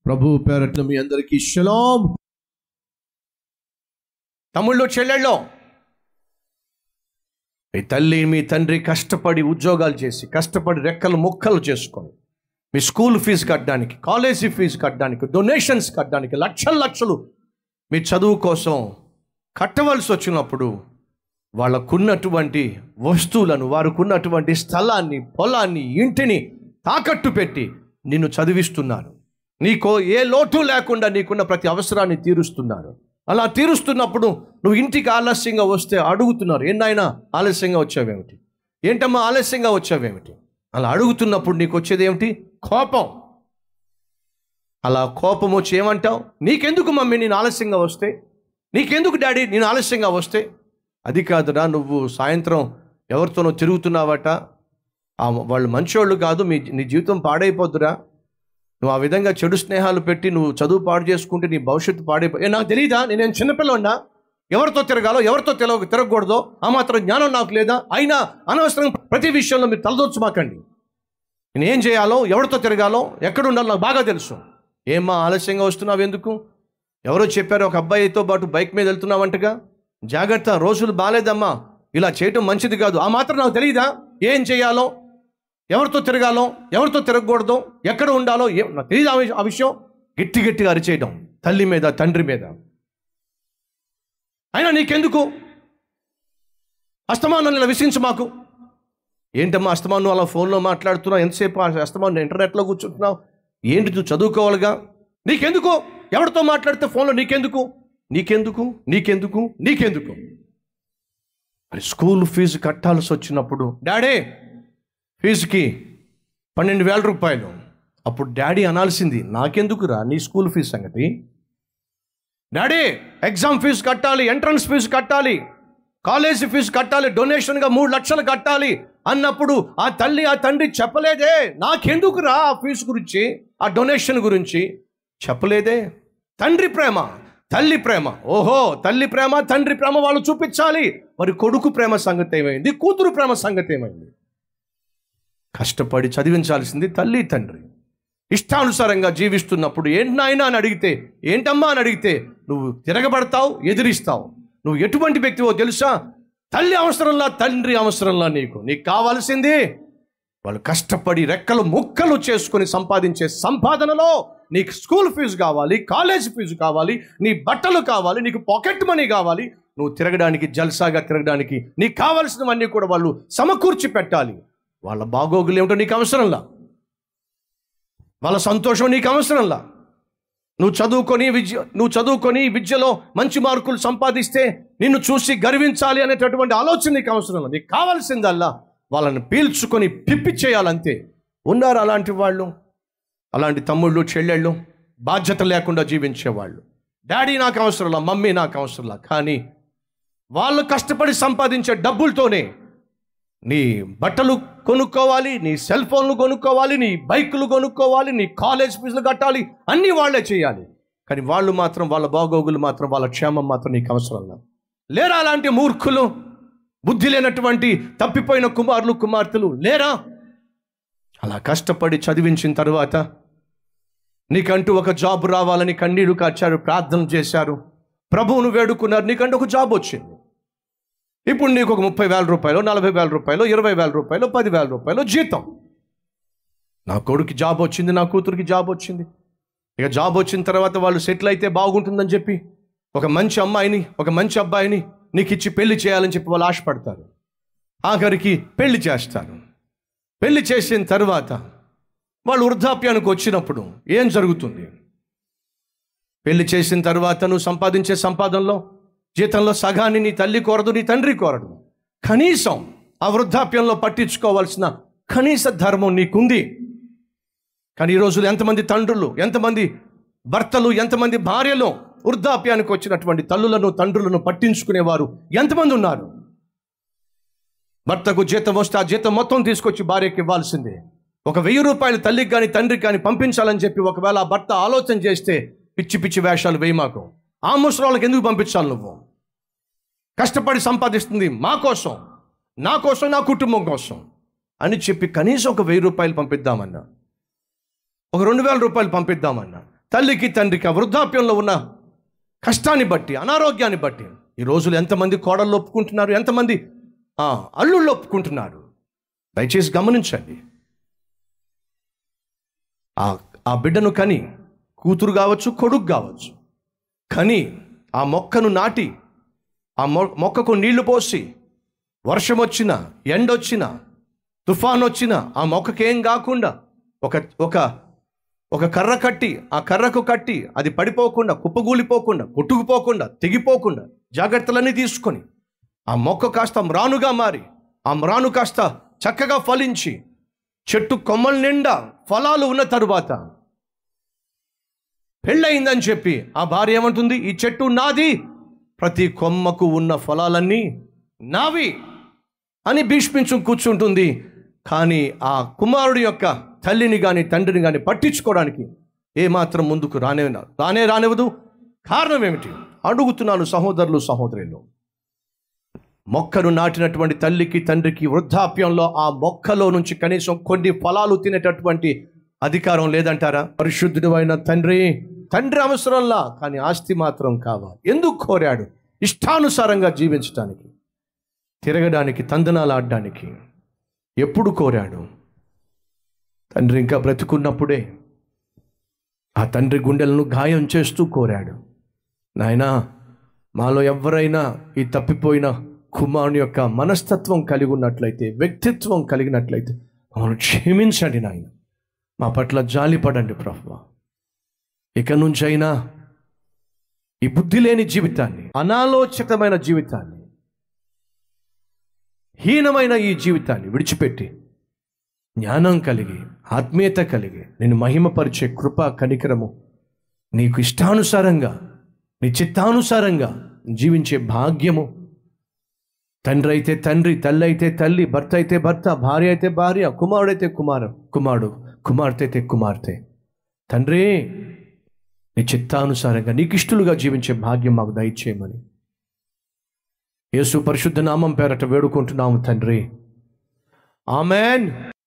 ప్రభు పేరట్ల మీ అందరికీ షలాం తమ్ముళ్ళు చెల్లెళ్ళు మీ తల్లి మీ తండ్రి కష్టపడి ఉద్యోగాలు చేసి కష్టపడి రెక్కలు ముక్కలు చేసుకొని మీ స్కూల్ ఫీజు కట్టడానికి కాలేజీ ఫీజు కట్టడానికి డొనేషన్స్ కట్టడానికి లక్షల లక్షలు మీ చదువు కోసం కట్టవలసి వచ్చినప్పుడు వాళ్ళకున్నటువంటి వస్తువులను వారికున్నటువంటి స్థలాన్ని పొలాన్ని ఇంటిని తాకట్టు పెట్టి నిన్ను చదివిస్తున్నారు నీకో ఏ లోటు లేకుండా నీకున్న ప్రతి అవసరాన్ని తీరుస్తున్నారు అలా తీరుస్తున్నప్పుడు నువ్వు ఇంటికి ఆలస్యంగా వస్తే అడుగుతున్నారు ఏంటైనా ఆలస్యంగా వచ్చావేమిటి ఏంటమ్మా ఆలస్యంగా వచ్చావేమిటి అలా అడుగుతున్నప్పుడు నీకు వచ్చేది ఏమిటి కోపం అలా కోపం వచ్చి ఏమంటావు నీకెందుకు మమ్మీ నేను ఆలస్యంగా వస్తే నీకెందుకు డాడీ నేను ఆలస్యంగా వస్తే అది కాదురా నువ్వు సాయంత్రం ఎవరితోనో తిరుగుతున్నావట ఆ వాళ్ళు మంచోళ్ళు కాదు మీ నీ జీవితం పాడైపోద్దురా నువ్వు ఆ విధంగా చెడు స్నేహాలు పెట్టి నువ్వు చదువు పాడు చేసుకుంటే నీ భవిష్యత్తు పాడైపో ఏ నాకు తెలియదా నేను చిన్నపిల్లన్నా ఎవరితో తిరగాలో ఎవరితో తిరగ తిరగకూడదో ఆ మాత్రం జ్ఞానం నాకు లేదా అయినా అనవసరం ప్రతి విషయంలో మీరు తలదొచ్చుమాకండి నేను ఏం చేయాలో ఎవరితో తిరగాలో ఎక్కడ ఉండాలో నాకు బాగా తెలుసు ఏమ్మా ఆలస్యంగా వస్తున్నావు ఎందుకు ఎవరో చెప్పారు ఒక అబ్బాయితో పాటు బైక్ మీద వెళ్తున్నావంటగా జాగ్రత్త రోజులు బాగాలేదమ్మా ఇలా చేయటం మంచిది కాదు ఆ మాత్రం నాకు తెలియదా ఏం చేయాలో ఎవరితో తిరగాలో ఎవరితో తిరగకూడదో ఎక్కడ ఉండాలో ఏ నాకు తెలియదు ఆ విషయం- ఆ విషయం గట్టి గట్టిగా అరిచేయడం తల్లి మీద తండ్రి మీద అయినా నీకెందుకు అస్తమానం ఇలా విసిగించు మాకు ఏంటమ్మా అస్తమానం నువ్వు అలా ఫోన్లో మాట్లాడుతున్నావు ఎంతసేపు ఆ అస్తమానం ఇంటర్నెట్లో కూర్చుంటున్నావు ఏంటి నువ్వు చదువుకోవాలిగా నీకెందుకు ఎవరితో మాట్లాడితే ఫోన్లో నీకెందుకు నీకెందుకు నీకెందుకు నీకెందుకు మరి స్కూల్ ఫీజు కట్టాల్సి వచ్చినప్పుడు డాడీ ఫీజుకి పన్నెండు వేల రూపాయలు అప్పుడు డాడీ అనాల్సింది నాకెందుకురా నీ స్కూల్ ఫీజు సంగతి డాడీ ఎగ్జామ్ ఫీజు కట్టాలి ఎంట్రన్స్ ఫీజు కట్టాలి కాలేజీ ఫీజు కట్టాలి డొనేషన్గా మూడు లక్షలు కట్టాలి అన్నప్పుడు ఆ తల్లి ఆ తండ్రి చెప్పలేదే నాకెందుకురా ఆ ఫీజు గురించి ఆ డొనేషన్ గురించి చెప్పలేదే తండ్రి ప్రేమ తల్లి ప్రేమ ఓహో తల్లి ప్రేమ తండ్రి ప్రేమ వాళ్ళు చూపించాలి మరి కొడుకు ప్రేమ సంగతి ఏమైంది కూతురు ప్రేమ సంగతి ఏమైంది కష్టపడి చదివించాల్సింది తల్లి తండ్రి ఇష్టానుసారంగా జీవిస్తున్నప్పుడు ఏంటి నాయనా అని అడిగితే ఏంటమ్మా అని అడిగితే నువ్వు తిరగబడతావు ఎదిరిస్తావు నువ్వు ఎటువంటి వ్యక్తివో తెలుసా తల్లి అవసరంలా తండ్రి అవసరంలా నీకు నీకు కావాల్సింది వాళ్ళు కష్టపడి రెక్కలు ముక్కలు చేసుకొని సంపాదించే సంపాదనలో నీకు స్కూల్ ఫీజు కావాలి కాలేజ్ ఫీజు కావాలి నీ బట్టలు కావాలి నీకు పాకెట్ మనీ కావాలి నువ్వు తిరగడానికి జల్సాగా తిరగడానికి నీకు కావలసినవన్నీ కూడా వాళ్ళు సమకూర్చి పెట్టాలి వాళ్ళ బాగోగులు ఏమిటో నీకు అవసరంలా వాళ్ళ సంతోషం నీకు అవసరంలా నువ్వు చదువుకొని విద్య నువ్వు చదువుకొని విద్యలో మంచి మార్కులు సంపాదిస్తే నిన్ను చూసి గర్వించాలి అనేటటువంటి ఆలోచన నీకు అవసరం లేదు నీకు కావాల్సిందల్లా వాళ్ళని పీల్చుకొని పిప్పి చేయాలంతే ఉన్నారు అలాంటి వాళ్ళు అలాంటి తమ్ముళ్ళు చెల్లెళ్ళు బాధ్యత లేకుండా జీవించేవాళ్ళు డాడీ నాకు అవసరంలా మమ్మీ నాకు అవసరంలా కానీ వాళ్ళు కష్టపడి సంపాదించే డబ్బులతోనే నీ బట్టలు కొనుక్కోవాలి నీ సెల్ ఫోన్లు కొనుక్కోవాలి నీ బైకులు కొనుక్కోవాలి నీ కాలేజ్ ఫీజులు కట్టాలి అన్నీ వాళ్ళే చేయాలి కానీ వాళ్ళు మాత్రం వాళ్ళ బాగోగులు మాత్రం వాళ్ళ క్షేమం మాత్రం నీకు అవసరం లేదు లేరా అలాంటి మూర్ఖులు బుద్ధి లేనటువంటి తప్పిపోయిన కుమారులు కుమార్తెలు లేరా అలా కష్టపడి చదివించిన తర్వాత నీకంటూ ఒక జాబ్ రావాలని కన్నీళ్లు కార్చారు ప్రార్థన చేశారు ప్రభువును వేడుకున్నారు నీకంటూ ఒక జాబ్ వచ్చింది ఇప్పుడు నీకు ఒక ముప్పై వేల రూపాయలు నలభై వేల రూపాయలు ఇరవై వేల రూపాయలు పది వేల రూపాయలు జీతం నా కొడుకు జాబ్ వచ్చింది నా కూతురికి జాబ్ వచ్చింది ఇక జాబ్ వచ్చిన తర్వాత వాళ్ళు సెటిల్ అయితే బాగుంటుందని చెప్పి ఒక మంచి అమ్మాయిని ఒక మంచి అబ్బాయిని నీకు ఇచ్చి పెళ్లి చేయాలని చెప్పి వాళ్ళు ఆశపడతారు ఆఖరికి పెళ్లి చేస్తారు పెళ్లి చేసిన తర్వాత వాళ్ళు వృద్ధాప్యానికి వచ్చినప్పుడు ఏం జరుగుతుంది పెళ్లి చేసిన తర్వాత నువ్వు సంపాదించే సంపాదనలో జీతంలో సగాన్ని నీ తల్లి కోరదు నీ తండ్రి కోరడు కనీసం ఆ వృద్ధాప్యంలో పట్టించుకోవాల్సిన కనీస ధర్మం నీకుంది కానీ ఈ రోజులు ఎంతమంది తండ్రులు ఎంతమంది భర్తలు ఎంతమంది భార్యలు వృద్ధాప్యానికి వచ్చినటువంటి తల్లులను తండ్రులను పట్టించుకునేవారు ఎంతమంది ఉన్నారు భర్తకు జీతం వస్తే ఆ జీతం మొత్తం తీసుకొచ్చి భార్యకి ఇవ్వాల్సిందే ఒక వెయ్యి రూపాయలు తల్లికి కానీ తండ్రికి కానీ పంపించాలని చెప్పి ఒకవేళ ఆ భర్త ఆలోచన చేస్తే పిచ్చి పిచ్చి వేషాలు వేయి మాకు ఆ ముసలాళ్ళకి ఎందుకు పంపించాలి నువ్వు కష్టపడి సంపాదిస్తుంది మా కోసం నా కోసం నా కుటుంబం కోసం అని చెప్పి కనీసం ఒక వెయ్యి రూపాయలు పంపిద్దామన్నా ఒక రెండు వేల రూపాయలు పంపిద్దామన్నా తల్లికి తండ్రికి ఆ వృద్ధాప్యంలో ఉన్న కష్టాన్ని బట్టి అనారోగ్యాన్ని బట్టి ఈ రోజులు ఎంతమంది కోడళ్ళు ఒప్పుకుంటున్నారు ఎంతమంది ఆ, అల్లుళ్ళు ఒప్పుకుంటున్నారు దయచేసి గమనించండి ఆ ఆ బిడ్డను కని కూతురు కావచ్చు కొడుకు కావచ్చు కని ఆ మొక్కను నాటి ఆ మొ- మొక్కకు నీళ్లు పోసి వర్షం వచ్చినా ఎండొచ్చినా తుఫాన్ వచ్చినా ఆ మొక్కకేం కాకుండా ఒక ఒక ఒక కర్ర కట్టి ఆ కర్రకు కట్టి అది పడిపోకుండా కుప్పగూలిపోకుండా కొట్టుకుపోకుండా తెగిపోకుండా జాగ్రత్తలన్నీ తీసుకొని ఆ మొక్క కాస్త మ్రానుగా మారి ఆ మ్రాను కాస్త చక్కగా ఫలించి చెట్టు కొమ్మల నిండా ఫలాలు ఉన్న తరువాత పెళ్ళయిందని చెప్పి ఆ భార్య ఏమంటుంది ఈ చెట్టు నాది ప్రతి కొమ్మకు ఉన్న ఫలాలన్నీ నావి అని భీష్మించు కూర్చుంటుంది కానీ ఆ కుమారుడి యొక్క తల్లిని కానీ తండ్రిని కానీ పట్టించుకోవడానికి ఏమాత్రం ముందుకు రానే రానే రానివ్వదు కారణం ఏమిటి అడుగుతున్నాను సహోదరులు సహోదరులు మొక్కను నాటినటువంటి తల్లికి తండ్రికి వృద్ధాప్యంలో ఆ మొక్కలో నుంచి కనీసం కొన్ని ఫలాలు తినేటటువంటి అధికారం లేదంటారా పరిశుద్ధుడు అయిన తండ్రి తండ్రి అవసరంలా కానీ ఆస్తి మాత్రం కావాలి ఎందుకు కోరాడు ఇష్టానుసారంగా జీవించడానికి తిరగడానికి తందనాలు ఆడడానికి ఎప్పుడు కోరాడు తండ్రి ఇంకా బ్రతుకున్నప్పుడే ఆ తండ్రి గుండెలను గాయం చేస్తూ కోరాడు నాయనా మాలో ఎవరైనా ఈ తప్పిపోయిన కుమారుని యొక్క మనస్తత్వం కలిగి ఉన్నట్లయితే వ్యక్తిత్వం కలిగినట్లయితే మమ్మల్ని క్షమించండి నాయన మా పట్ల జాలిపడండి ప్రభు ఇక నుంచైనా ఈ బుద్ధి లేని జీవితాన్ని అనాలోచితమైన జీవితాన్ని హీనమైన ఈ జీవితాన్ని విడిచిపెట్టి జ్ఞానం కలిగి ఆత్మీయత కలిగి నేను మహిమపరిచే కృప కనికరము నీకు ఇష్టానుసారంగా నీ చిత్తానుసారంగా జీవించే భాగ్యము తండ్రి అయితే తండ్రి తల్లి అయితే తల్లి భర్త అయితే భర్త భార్య అయితే భార్య కుమారుడైతే కుమారు కుమారుడు కుమార్తె అయితే కుమార్తె తండ్రి నీ చిత్తానుసారంగా నీకు ఇష్టలుగా జీవించే భాగ్యం మాకు దయచేయమని యేసు పరిశుద్ధ నామం పేరట వేడుకుంటున్నాము తండ్రి ఆమెన్